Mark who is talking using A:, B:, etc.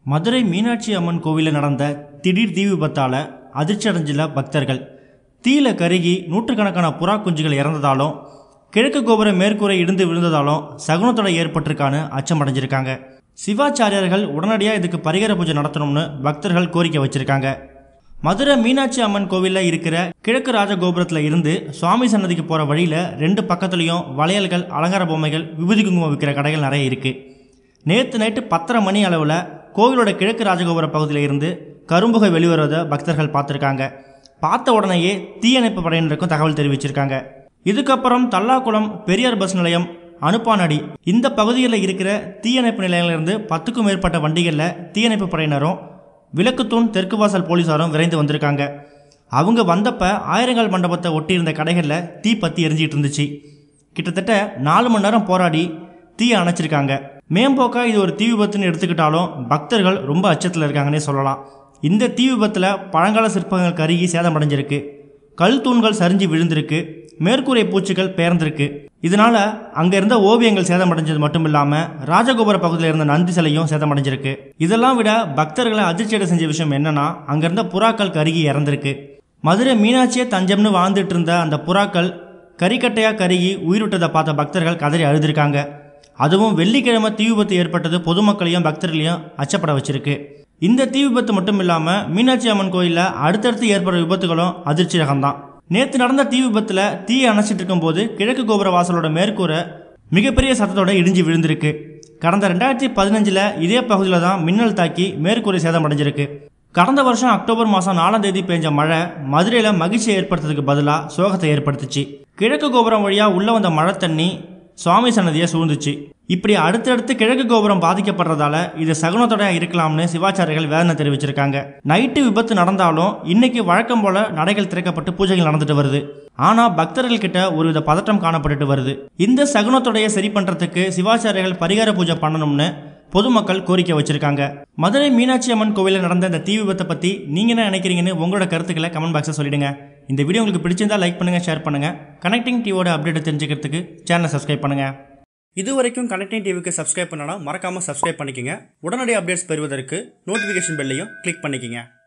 A: மதுரை மீனாட்சி அம்மன் கோவிலில் நடந்த திடீர் தீ விபத்தால் அதிர்ச்சி அடைஞ்சுள்ள பக்தர்கள் தீயில கருகி நூற்றுக்கணக்கான புறா குஞ்சுகள் இறந்ததாலும் கிழக்கு கோபுர மேற்கூரை இடிந்து விழுந்ததாலும் சகுனத்தொடை ஏற்பட்டிருக்கான்னு அச்சம் அடைஞ்சிருக்காங்க சிவாச்சாரியார்கள் உடனடியாக இதுக்கு பரிகார பூஜை நடத்தணும்னு பக்தர்கள் கோரிக்கை வச்சிருக்காங்க மதுரை மீனாட்சி அம்மன் கோவிலில் இருக்கிற கிழக்கு ராஜகோபுரத்தில் இருந்து சுவாமி சன்னதிக்கு போகிற வழியில் ரெண்டு பக்கத்துலேயும் வளையல்கள் அலங்கார பொம்மைகள் விபூதி குங்குமம் விற்கிற கடைகள் நிறைய இருக்குது நேற்று நைட்டு பத்தரை மணி அளவில் கோவிலோட கிழக்கு ராஜகோபுர பகுதியில் இருந்து கரும்புகை வெளிவருவதை பக்தர்கள் பார்த்துருக்காங்க பார்த்த உடனேயே தீயணைப்பு படையினருக்கும் தகவல் தெரிவிச்சிருக்காங்க இதுக்கப்புறம் தல்லாக்குளம் பெரியார் பஸ் நிலையம் அனுப்பானடி இந்த பகுதியில் இருக்கிற தீயணைப்பு நிலையங்களிலிருந்து பத்துக்கும் மேற்பட்ட வண்டிகளில் தீயணைப்பு படையினரும் விளக்குத்தூண் தெற்கு வாசல் போலீஸாரும் விரைந்து வந்திருக்காங்க அவங்க வந்தப்ப ஆயிரங்கால் மண்டபத்தை ஒட்டியிருந்த கடைகளில் தீ பற்றி எரிஞ்சிட்டு இருந்துச்சு கிட்டத்தட்ட நாலு மணி நேரம் போராடி தீயை அணைச்சிருக்காங்க மேம்போக்கா இது ஒரு தீ விபத்துன்னு எடுத்துக்கிட்டாலும் பக்தர்கள் ரொம்ப அச்சத்தில் இருக்காங்கன்னே சொல்லலாம் இந்த தீ விபத்தில் பழங்கால சிற்பங்கள் கருகி சேதமடைஞ்சிருக்கு கல் தூண்கள் சரிஞ்சு விழுந்திருக்கு மேற்கூரை பூச்சிகள் பெயர்ந்திருக்கு இதனால அங்க இருந்த ஓவியங்கள் சேதமடைஞ்சது மட்டும் இல்லாம ராஜகோபுர பகுதியில் இருந்த நந்தி சிலையும் சேதமடைஞ்சிருக்கு இதெல்லாம் விட பக்தர்களை அதிர்ச்சியடை செஞ்ச விஷயம் என்னன்னா அங்க இருந்த புறாக்கள் கருகி இறந்திருக்கு மதுரை மீனாட்சியே தஞ்சம்னு வாழ்ந்துட்டு இருந்த அந்த புறாக்கள் கறிக்கட்டையா கருகி உயிரிட்டதை பார்த்த பக்தர்கள் கதறி அழுதுருக்காங்க அதுவும் வெள்ளிக்கிழமை தீ விபத்து ஏற்பட்டது பொதுமக்களையும் பக்தர்களையும் அச்சப்பட வச்சிருக்கு இந்த தீ விபத்து மட்டும் இல்லாமல் மீனாட்சி அம்மன் கோயிலில் அடுத்தடுத்து ஏற்படுற விபத்துகளும் அதிர்ச்சி ரகம்தான் நேற்று நடந்த தீ விபத்தில் தீயை அணைச்சிட்டு இருக்கும்போது கிழக்கு கோபுர வாசலோட மேற்கூரை மிகப்பெரிய சத்தத்தோட இடிஞ்சு விழுந்திருக்கு கடந்த ரெண்டாயிரத்தி பதினஞ்சில் இதே பகுதியில் தான் மின்னல் தாக்கி மேற்கூரை சேதமடைஞ்சிருக்கு கடந்த வருஷம் அக்டோபர் மாதம் நாலாம் தேதி பெஞ்ச மழை மதுரையில் மகிழ்ச்சியை ஏற்படுத்துறதுக்கு பதிலாக சோகத்தை ஏற்படுத்துச்சு கிழக்கு கோபுரம் வழியாக உள்ள வந்த மழை தண்ணி சுவாமி சன்னதியை சூழ்ந்துச்சு இப்படி அடுத்தடுத்து கிழக்கு கோபுரம் பாதிக்கப்படுறதால இது சகுனத்தொடையா இருக்கலாம்னு சிவாச்சாரியர்கள் வேதனை தெரிவிச்சிருக்காங்க நைட்டு விபத்து நடந்தாலும் இன்னைக்கு வழக்கம் போல நடைகள் திறக்கப்பட்டு பூஜைகள் நடந்துட்டு வருது ஆனா பக்தர்கள் கிட்ட ஒருவித பதட்டம் காணப்பட்டுட்டு வருது இந்த சகுனத்தொடையை சரி பண்றதுக்கு சிவாச்சாரியர்கள் பரிகார பூஜை பண்ணணும்னு பொதுமக்கள் கோரிக்கை வச்சிருக்காங்க மதுரை மீனாட்சி அம்மன் கோவிலில் நடந்த இந்த தீ விபத்தை பத்தி நீங்க என்ன நினைக்கிறீங்கன்னு உங்களோட கருத்துக்களை கமெண்ட் பாக்ஸில் சொல்லிடுங்க இந்த வீடியோ உங்களுக்கு பிடிச்சிருந்தா லைக் பண்ணுங்க ஷேர் பண்ணுங்க கனெக்டிங் டிவியோட அப்டேட் தெரிஞ்சுக்கிறதுக்கு சேனலை சப்ஸ்கிரைப் பண்ணுங்க இது வரைக்கும் கனெக்டிங் டிவிக்கு சப்ஸ்கிரைப் பண்ணனா மறக்காம சப்ஸ்கிரைப் பண்ணிக்கங்க உடனடி அப்டேட்ஸ் பெறுவதற்கு நோட்டிஃபிகேஷன் பெல்லையும் கிளிக் பண்ணிக்கங்க